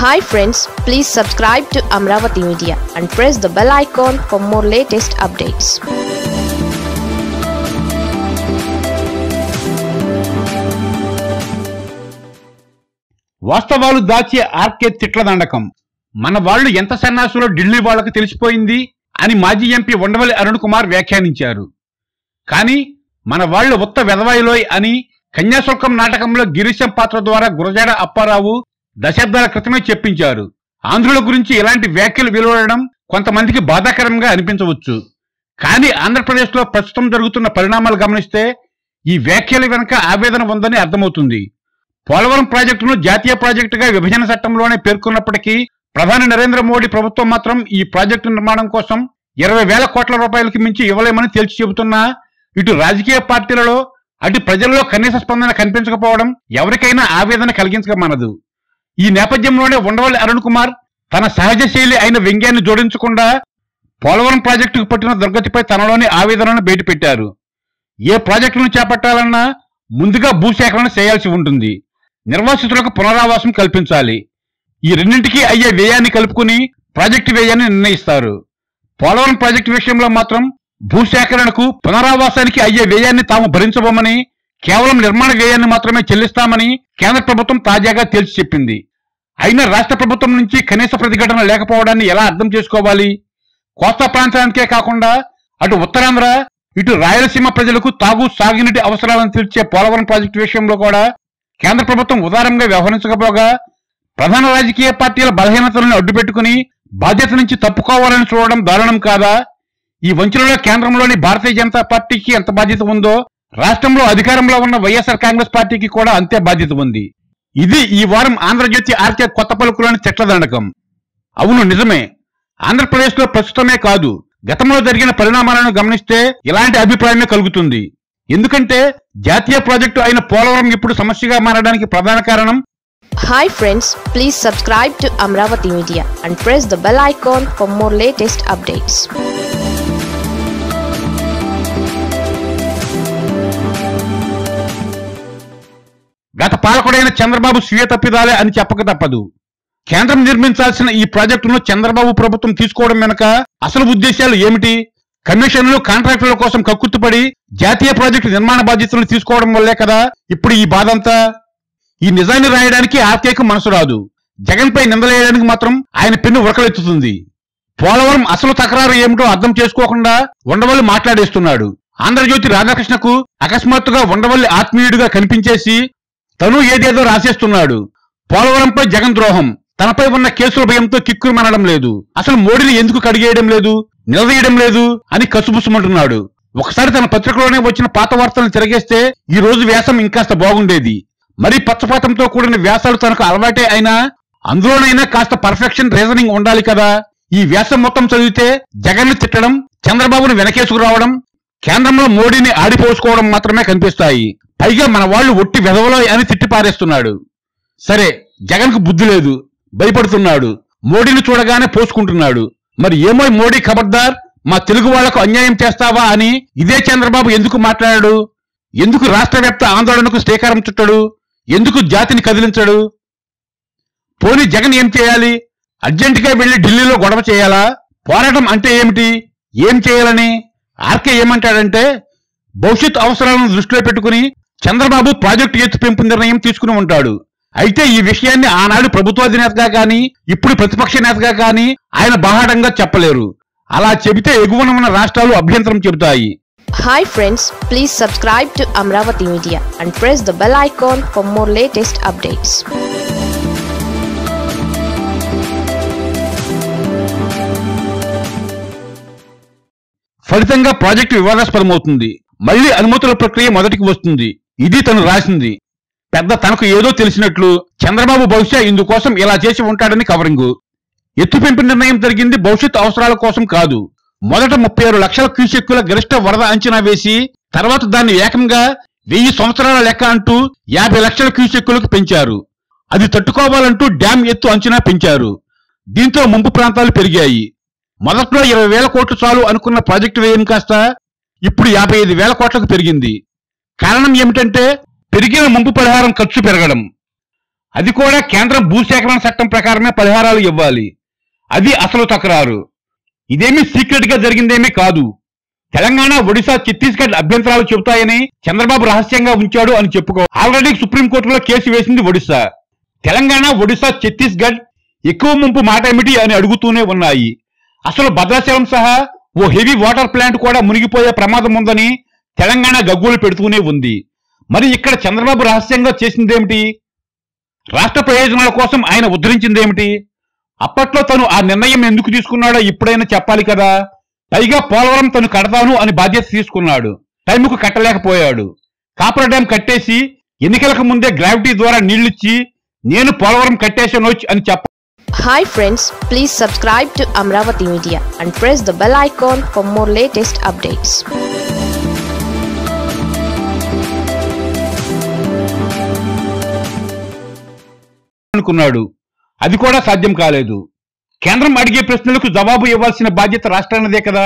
hi friends please subscribe to Amaravati media and press the bell icon for more latest updates వాస్తవాలు దాచే RK తిట్ల దండకం మన వాళ్ళు ఎంత సన్నాసులో ఢిల్లీ వాళ్లకు తెలిసిపోయింది అని మాజీ ఎంపీ ఉండవల్లి అరుణ్ కుమార్ వ్యాఖ్యానించారు కానీ మన వాళ్ళు ఉత్త వెదవాయిలోయ్ అని కన్యాశుల్కం నాటకంలో గిరీశం పాత్ర ద్వారా గురజాడ అప్పారావు దశాబ్దాల క్రితమే చెప్పించారు ఆంధ్రుల గురించి ఇలాంటి వ్యాఖ్యలు వెలువడడం కొంతమందికి బాధాకరంగా అనిపించవచ్చు కానీ ఆంధ్రప్రదేశ్లో ప్రస్తుతం జరుగుతున్న పరిణామాలు గమనిస్తే ఈ వ్యాఖ్యల వెనుక ఆవేదన ఉందని అర్థమవుతుంది పోలవరం ప్రాజెక్టును జాతీయ ప్రాజెక్టుగా విభజన చట్టంలోనే పేర్కొన్నప్పటికీ ప్రధాని నరేంద్ర మోడీ ప్రభుత్వం మాత్రం ఈ ప్రాజెక్టు నిర్మాణం కోసం ఇరవై వేల కోట్ల రూపాయలకి మించి ఇవ్వలేమని తేల్చి చెబుతున్నా ఇటు రాజకీయ పార్టీలలో అటు ప్రజల్లో కనీస స్పందన కనిపించకపోవడం ఎవరికైనా ఆవేదన కలిగించకమనదు ఈ నేపథ్యంలోనే ఉండవల్లి అరుణ్ కుమార్ తన సహజ శైలి అయిన వ్యంగ్యాన్ని జోడించకుండా పోలవరం ప్రాజెక్టుకు పట్టిన దుర్గతిపై తనలోని ఆవేదనను బయటపెట్టారు ఏ ప్రాజెక్టును చేపట్టాలన్నా ముందుగా భూసేకరణ చేయాల్సి ఉంటుంది నిర్వాసితులకు పునరావాసం కల్పించాలి ఈ రెండింటికి అయ్యే వ్యయాన్ని కలుపుకుని ప్రాజెక్టు వ్యయాన్ని నిర్ణయిస్తారు పోలవరం ప్రాజెక్టు విషయంలో మాత్రం భూసేకరణకు పునరావాసానికి అయ్యే వ్యయాన్ని తాము భరించబోమని కేవలం నిర్మాణ వ్యయాన్ని మాత్రమే చెల్లిస్తామని కేంద్ర ప్రభుత్వం తాజాగా తేల్చి చెప్పింది అయినా రాష్ట్ర ప్రభుత్వం నుంచి కనీస ప్రతిఘటన లేకపోవడాన్ని ఎలా అర్థం చేసుకోవాలి కోస్తా ప్రాంతానికే కాకుండా అటు ఉత్తరాంధ్ర ఇటు రాయలసీమ ప్రజలకు తాగు సాగునీటి అవసరాలను తీర్చే పోలవరం ప్రాజెక్టు విషయంలో కూడా కేంద్ర ప్రభుత్వం ఉదారంగా వ్యవహరించకపోగా ప్రధాన రాజకీయ పార్టీల బలహీనతలను అడ్డుపెట్టుకుని బాధ్యత నుంచి తప్పుకోవాలని చూడడం దారుణం కాదా ఈ వంచనలో కేంద్రంలోని భారతీయ జనతా పార్టీకి ఎంత బాధ్యత ఉందో రాష్ట్రంలో అధికారంలో ఉన్న వైఎస్ఆర్ కాంగ్రెస్ పార్టీకి కూడా అంతే బాధ్యత ఉంది ఇది ఈ వారం ఆంధ్రజ్యోతి ఆర్కే కొత్త పలుకులోని చెట్లదండకం అవును నిజమే ఆంధ్రప్రదేశ్లో ప్రస్తుతమే కాదు గతంలో జరిగిన పరిణామాలను గమనిస్తే ఇలాంటి అభిప్రాయమే కలుగుతుంది ఎందుకంటే జాతీయ ప్రాజెక్టు అయిన పోలవరం ఇప్పుడు సమస్యగా మారడానికి ప్రధాన కారణం hi friends please subscribe to Amaravati media and press the bell icon for more latest updates గత పాలకుడైన చంద్రబాబు స్వీయ తప్పిదాలే అని చెప్పక తప్పదు కేంద్రం నిర్మించాల్సిన ఈ ప్రాజెక్టును చంద్రబాబు ప్రభుత్వం తీసుకోవడం వెనుక అసలు ఉద్దేశాలు ఏమిటి కమిషన్లు కాంట్రాక్టుల కోసం కక్కుర్తిపడి జాతీయ ప్రాజెక్టు నిర్మాణ బాధ్యతలు తీసుకోవడం వల్లే కదా ఇప్పుడు ఈ బాధంతా ఈ నిజాన్ని రాయడానికి ఆర్కేకు మనసు రాదు జగన్ పై నిందలేయడానికి మాత్రం ఆయన పెన్ను ఉరకలెత్తుతుంది పోలవరం అసలు తకరారు ఏమిటో అర్థం చేసుకోకుండా ఉండవల్లి మాట్లాడేస్తున్నాడు ఆంధ్రజ్యోతి రాధాకృష్ణకు అకస్మాత్తుగా ఉండవల్లి ఆత్మీయుడిగా కనిపించేసి తను ఏదేదో రాసేస్తున్నాడు పోలవరంపై జగన్ ద్రోహం తనపై ఉన్న కేసుల భయంతో కిక్కురు మనడం లేదు అసలు మోడీని ఎందుకు కడిగేయడం లేదు నిలదీయడం లేదు అని కసుబుసుమంటున్నాడు ఒకసారి తన పత్రికలోనే వచ్చిన పాత వార్తలను తిరగేస్తే ఈ రోజు వ్యాసం ఇంకాస్త బాగుండేది మరి పచ్చపాతంతో కూడిన వ్యాసాలు తనకు అలవాటే అయినా అందులోనైనా కాస్త పర్ఫెక్షన్ రీజనింగ్ ఉండాలి కదా ఈ వ్యాసం మొత్తం చదివితే జగన్ తిట్టడం చంద్రబాబును వెనకేసుకురావడం కేంద్రంలో మోడీని ఆడిపోసుకోవడం మాత్రమే కనిపిస్తాయి పైగా మన వాళ్ళు ఒట్టి వెధవలో అని తిట్టి పారేస్తున్నాడు సరే జగన్ కు బుద్ధి లేదు భయపడుతున్నాడు మోడీని చూడగానే పోసుకుంటున్నాడు మరి ఏమో మోడీ ఖబర్దార్ మా తెలుగు వాళ్లకు అన్యాయం చేస్తావా అని ఇదే చంద్రబాబు ఎందుకు మాట్లాడాడు ఎందుకు రాష్ట్ర వ్యాప్త ఆందోళనకు శ్రీకారం చుట్టడు ఎందుకు జాతిని కదిలించడు పోనీ జగన్ ఏం చేయాలి అర్జెంటుగా వెళ్లి ఢిల్లీలో గొడవ చేయాలా పోరాటం అంటే ఏమిటి ఏం చేయాలని ఆర్కే ఏమంటాడంటే భవిష్యత్ అవసరాలను దృష్టిలో పెట్టుకుని చంద్రబాబు ప్రాజెక్టు ఎత్తు పెంపు నిర్ణయం తీసుకుని ఉంటాడు అయితే ఈ విషయాన్ని ఆనాడు ప్రభుత్వాధినేతగా కానీ ఇప్పుడు ప్రతిపక్ష నేతగా కానీ ఆయన బాహాటంగా చెప్పలేరు అలా చెబితే ఎగువన ఉన్న రాష్ట్రాలు అభ్యంతరం చెబుతాయి hi friends please subscribe to Amaravati media and press the bell icon for more latest updates ఫలితంగా ప్రాజెక్టు వివాదాస్పదమవుతుంది మళ్లీ అనుమతుల ప్రక్రియ మొదటికి వస్తుంది ఇది తను రాసింది పెద్ద తనకు ఏదో తెలిసినట్లు చంద్రబాబు బహుశా ఇందుకోసం ఇలా చేసి ఉంటాడని కవరింగు ఎత్తు పెంపు నిర్ణయం జరిగింది భవిష్యత్ అవసరాల కోసం కాదు మొదట ముప్పై ఆరు లక్షల క్యూసెక్కుల గరిష్ట వరద అంచనా వేసి తర్వాత దాన్ని ఏకంగా వెయ్యి సంవత్సరాల లెక్క అంటూ యాభై లక్షల క్యూసెక్కులకు పెంచారు అది తట్టుకోవాలంటూ డ్యాం ఎత్తు అంచనా పెంచారు దీంతో ముంపు ప్రాంతాలు పెరిగాయి మొదట్లో ఇరవై వేల కోట్లు చాలు అనుకున్న ప్రాజెక్టు వ్యయం కాస్త ఇప్పుడు యాభై ఐదు వేల కోట్లకు పెరిగింది కారణం ఏమిటంటే పెరిగిన ముంపు పరిహారం ఖర్చు పెరగడం అది కూడా కేంద్ర భూసేకరణ చట్టం ప్రకారమే పరిహారాలు ఇవ్వాలి అది అసలు తకరారు ఇదేమీ సీక్రెట్ గా జరిగిందేమీ కాదు తెలంగాణ ఒడిశా ఛత్తీస్గఢ్ అభ్యంతరాలు చెబుతాయని చంద్రబాబు రహస్యంగా ఉంచాడు అని చెప్పుకో ఆల్రెడీ సుప్రీంకోర్టులో కేసు వేసింది ఒడిశా తెలంగాణ ఒడిశా ఛత్తీస్గఢ్ ఎక్కువ ముంపు మాట ఏమిటి అని అడుగుతూనే ఉన్నాయి అసలు భద్రాచలం సహా ఓ హెవీ వాటర్ ప్లాంట్ కూడా మునిగిపోయే ప్రమాదం ఉందని తెలంగాణ గగ్గోలు పెడుతూనే ఉంది మరి ఇక్కడ చంద్రబాబు రహస్యంగా చేసిందేమిటి రాష్ట్ర ప్రయోజనాల కోసం ఆయన ఉద్ధరించిందేమిటి అప్పట్లో తను ఆ నిర్ణయం ఎందుకు తీసుకున్నాడో ఇప్పుడైనా చెప్పాలి కదా పైగా పోలవరం తను కడతాను అని బాధ్యత తీసుకున్నాడు టైంకు కట్టలేకపోయాడు కాపర్ డ్యాం కట్టేసి ఎన్నికలకు ముందే గ్రావిటీ ద్వారా నీళ్లిచ్చి నేను పోలవరం కట్టేశానోచ్ అని చెప్ప hi friends please subscribe to Amaravati media and press the bell icon for more latest updates అనుకున్నాడు అది కూడా సాధ్యం కాలేదు కేంద్రం అడిగే ప్రశ్నలకు జవాబు ఇవ్వాల్సిన బాధ్యత రాష్ట్రానిదే కదా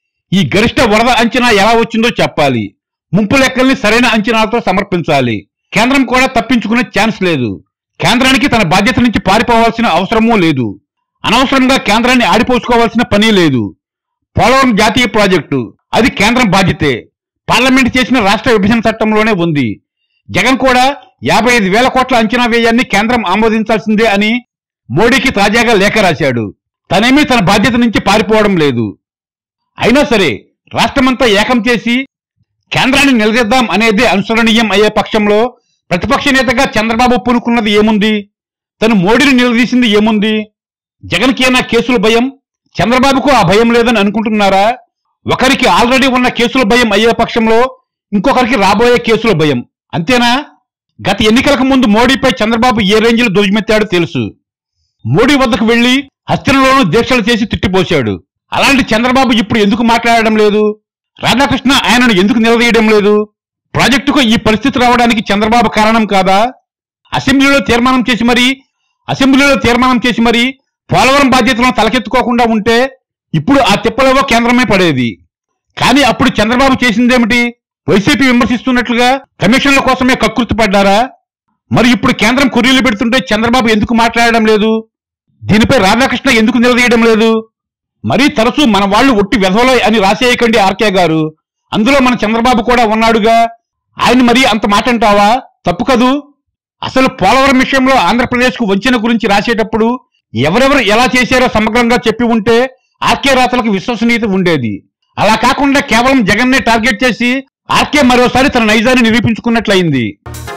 ఈ గరిష్ట వరద అంచనా ఎలా వచ్చిందో చెప్పాలి ముంపు లెక్కల్ని సరైన అంచనాలతో సమర్పించాలి కేంద్రం కూడా తప్పించుకునే ఛాన్స్ లేదు కేంద్రానికి తన బాధ్యత నుంచి పారిపోవాల్సిన అవసరమూ లేదు అనవసరంగా కేంద్రాన్ని ఆడిపోసుకోవాల్సిన పని లేదు పోలవరం జాతీయ ప్రాజెక్టు అది కేంద్రం బాధ్యతే పార్లమెంట్ చేసిన రాష్ట్ర విభజన చట్టంలోనే ఉంది జగన్ కూడా యాభై ఐదు వేల కోట్ల అంచనా వ్యయాన్ని కేంద్రం ఆమోదించాల్సిందే అని మోడీకి తాజాగా లేఖ రాశాడు తనేమీ తన బాధ్యత నుంచి పారిపోవడం లేదు అయినా సరే రాష్ట్రమంతా ఏకం చేసి కేంద్రాన్ని నిలదీద్దాం అనేదే అనుసరణీయం అయ్యే పక్షంలో ప్రతిపక్ష నేతగా చంద్రబాబు పూనుకున్నది ఏముంది తను మోడీని నిలదీసింది ఏముంది జగన్కి ఏనా కేసుల భయం చంద్రబాబుకు ఆ భయం లేదని అనుకుంటున్నారా ఒకరికి ఆల్రెడీ ఉన్న కేసుల భయం అయ్యే పక్షంలో ఇంకొకరికి రాబోయే కేసుల భయం అంతేనా గత ఎన్నికలకు ముందు మోడీపై చంద్రబాబు ఏ రేంజ్లో ధ్వజమెత్తాడో తెలుసు మోడీ వద్దకు వెళ్లి హస్తినలోనూ దీక్షలు చేసి తిట్టిపోశాడు అలాంటి చంద్రబాబు ఇప్పుడు ఎందుకు మాట్లాడడం లేదు రాధాకృష్ణ ఆయనను ఎందుకు నిలదీయడం లేదు ప్రాజెక్టుకు ఈ పరిస్థితి రావడానికి చంద్రబాబు కారణం కాదా అసెంబ్లీలో తీర్మానం చేసి మరి అసెంబ్లీలో తీర్మానం చేసి మరి పోలవరం బాధ్యతలను తలకెత్తుకోకుండా ఉంటే ఇప్పుడు ఆ తిప్పలేవో కేంద్రమే పడేది కానీ అప్పుడు చంద్రబాబు చేసిందేమిటి వైసీపీ విమర్శిస్తున్నట్లుగా కమిషన్ల కోసమే కకృతి పడ్డారా మరి ఇప్పుడు కేంద్రం కొర్రీలు పెడుతుంటే చంద్రబాబు ఎందుకు మాట్లాడడం లేదు దీనిపై రాధాకృష్ణ ఎందుకు నిలదీయడం లేదు మరీ తరచూ మన వాళ్ళు ఒట్టి వెధవలే అని రాసేయకండి ఆర్కే గారు అందులో మన చంద్రబాబు కూడా ఉన్నాడుగా ఆయన మరీ అంత మాట అంటావా తప్పు కదూ అసలు పోలవరం విషయంలో ఆంధ్రప్రదేశ్ కు వంచిన గురించి రాసేటప్పుడు ఎవరెవరు ఎలా చేశారో సమగ్రంగా చెప్పి ఉంటే ఆర్కే రాతలకు విశ్వసనీయత ఉండేది అలా కాకుండా కేవలం జగన్నే టార్గెట్ చేసి ఆర్కే మరోసారి తన నైజాన్ని నిరూపించుకున్నట్లయింది